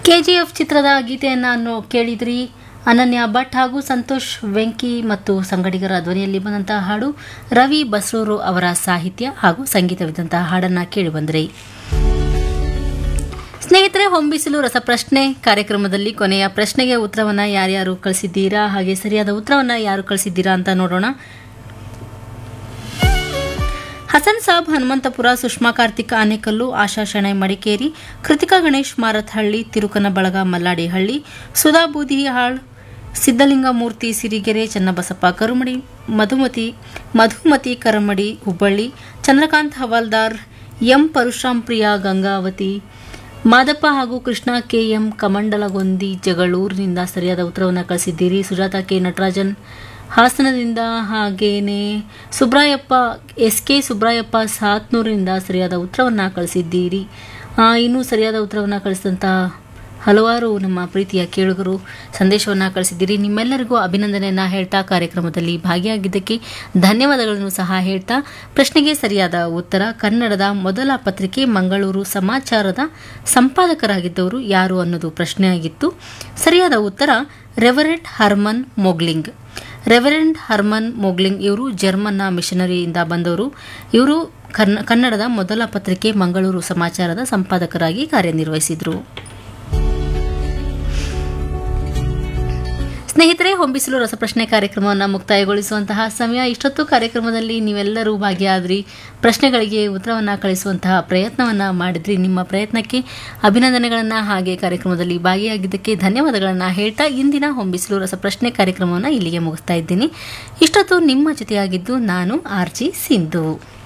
KGF ಚಿತ್ರದ ಗೀತೆಯನ್ನು ಕೇಳಿದ್ರಿ ಅನನ್ಯ ಭಟ್ ಹಾಗೂ ಸಂತೋಷ್ ವೆಂಕಿ ಮತ್ತು ಸಂಗಡಿಗರ ಧ್ವನಿಯಲ್ಲಿ ಬಂದಂತಹ ಹಾಡು ರವಿ ಬಸ್ರೂರು ಅವರ ಸಾಹಿತ್ಯ ಹಾಗೂ ಸಂಗೀತವಿದ್ದಂತಹ ಹಾಡನ್ನ ಕೇಳಿ ಬಂದ್ರಿ ಸ್ನೇಹಿತರೆ ಹೊಂಬಿಸಿಲು ರಸಪ್ರಶ್ನೆ ಕಾರ್ಯಕ್ರಮದಲ್ಲಿ ಕೊನೆಯ ಪ್ರಶ್ನೆಗೆ ಉತ್ತರವನ್ನ ಯಾರ್ಯಾರು ಕಳಿಸಿದ್ದೀರಾ ಹಾಗೆ ಸರಿಯಾದ ಉತ್ತರವನ್ನ ಯಾರು ಕಳಿಸಿದ್ದೀರಾ ಅಂತ ನೋಡೋಣ ಹಸನ್ ಸಾಬ್ ಹನುಮಂತಪುರ ಸುಷ್ಮಾ ಕಾರ್ತಿಕ್ ಆನೆಕಲ್ಲು ಆಶಾ ಶೆಣೈ ಮಡಿಕೇರಿ ಕೃತಿಕಾ ಗಣೇಶ್ ಮಾರತ್ಹಳ್ಳಿ ತಿರುಕನ ಬಳಗ ಮಲ್ಲಾಡಿಹಳ್ಳಿ ಸುಧಾ ಬೂದಿಹಾಳ್ ಸಿದ್ದಲಿಂಗ ಮೂರ್ತಿ ಸಿರಿಗೆರೆ ಚನ್ನಬಸಪ್ಪ ಕರುಮಡಿ ಮಧುಮತಿ ಮಧುಮತಿ ಕರಮಡಿ ಹುಬ್ಬಳ್ಳಿ ಚಂದ್ರಕಾಂತ್ ಹವಾಲ್ದಾರ್ ಎಂ ಪರಶುರಾಮ್ ಪ್ರಿಯಾ ಗಂಗಾವತಿ ಮಾದಪ್ಪ ಹಾಗೂ ಕೃಷ್ಣ ಕೆಎಂ ಕಮಂಡಲಗೊಂದಿ ಜಗಳೂರಿನಿಂದ ಸರಿಯಾದ ಉತ್ತರವನ್ನು ಕಳಿಸಿದ್ದೀರಿ ಸುಜಾತ ಕೆ ನಟರಾಜನ್ ಹಾಸನದಿಂದ ಹಾಗೇನೆ ಸುಬ್ರಾಯಪ್ಪ ಎಸ್ ಕೆ ಸುಬ್ರಾಯಪ್ಪ ಸಾತ್ನೂರಿನಿಂದ ಸರಿಯಾದ ಉತ್ತರವನ್ನು ಕಳಿಸಿದ್ದೀರಿ ಆ, ಇನ್ನೂ ಸರಿಯಾದ ಉತ್ತರವನ್ನು ಕಳಿಸಿದಂತಹ ಹಲವಾರು ನಮ್ಮ ಪ್ರೀತಿಯ ಕೇಳುಗರು ಸಂದೇಶವನ್ನು ಕಳಿಸಿದ್ದೀರಿ ನಿಮ್ಮೆಲ್ಲರಿಗೂ ಅಭಿನಂದನೆಯನ್ನ ಹೇಳ್ತಾ ಕಾರ್ಯಕ್ರಮದಲ್ಲಿ ಭಾಗಿಯಾಗಿದ್ದಕ್ಕೆ ಧನ್ಯವಾದಗಳನ್ನು ಸಹ ಹೇಳ್ತಾ ಪ್ರಶ್ನೆಗೆ ಸರಿಯಾದ ಉತ್ತರ ಕನ್ನಡದ ಮೊದಲ ಪತ್ರಿಕೆ ಮಂಗಳೂರು ಸಮಾಚಾರದ ಸಂಪಾದಕರಾಗಿದ್ದವರು ಯಾರು ಅನ್ನೋದು ಪ್ರಶ್ನೆಯಾಗಿತ್ತು ಸರಿಯಾದ ಉತ್ತರ reverend Hermann Mogling reverend Hermann Mogling ಇವರು ಜರ್ಮನ್ನ ಮಿಷನರಿಯಿಂದ ಬಂದವರು ಇವರು ಕನ್ನ- ಕನ್ನಡದ ಮೊದಲ ಪತ್ರಿಕೆ ಮಂಗಳೂರು ಸಮಾಚಾರದ ಸಂಪಾದಕರಾಗಿ ಕಾರ್ಯನಿರ್ವಹಿಸಿದರು ಸ್ನೇಹಿತರೆ ಹೊಂಬಿಸಲು ರಸಪ್ರಶ್ನೆ ಕಾರ್ಯಕ್ರಮವನ್ನು ಮುಕ್ತಾಯಗೊಳಿಸುವಂತಹ ಸಮಯ ಇಷ್ಟೊತ್ತು ಕಾರ್ಯಕ್ರಮದಲ್ಲಿ ನೀವೆಲ್ಲರೂ ಭಾಗಿಯಾದ್ರಿ ಪ್ರಶ್ನೆಗಳಿಗೆ ಉತ್ತರವನ್ನು ಕಳಿಸುವಂತಹ ಪ್ರಯತ್ನವನ್ನು ಮಾಡಿದ್ರಿ ನಿಮ್ಮ ಪ್ರಯತ್ನಕ್ಕೆ ಅಭಿನಂದನೆಗಳನ್ನು ಹಾಗೆ ಕಾರ್ಯಕ್ರಮದಲ್ಲಿ ಭಾಗಿಯಾಗಿದ್ದಕ್ಕೆ ಧನ್ಯವಾದಗಳನ್ನು ಹೇಳ್ತಾ ಇಂದಿನ ಹೊಂಬಿಸಲು ರಸಪ್ರಶ್ನೆ ಕಾರ್ಯಕ್ರಮವನ್ನು ಇಲ್ಲಿಗೆ ಮುಗಿಸ್ತಾ ಇದ್ದೀನಿ ಇಷ್ಟೊತ್ತು ನಿಮ್ಮ ಜೊತೆಯಾಗಿದ್ದು ನಾನು ಆರ್ ಜಿ ಸಿಂಧು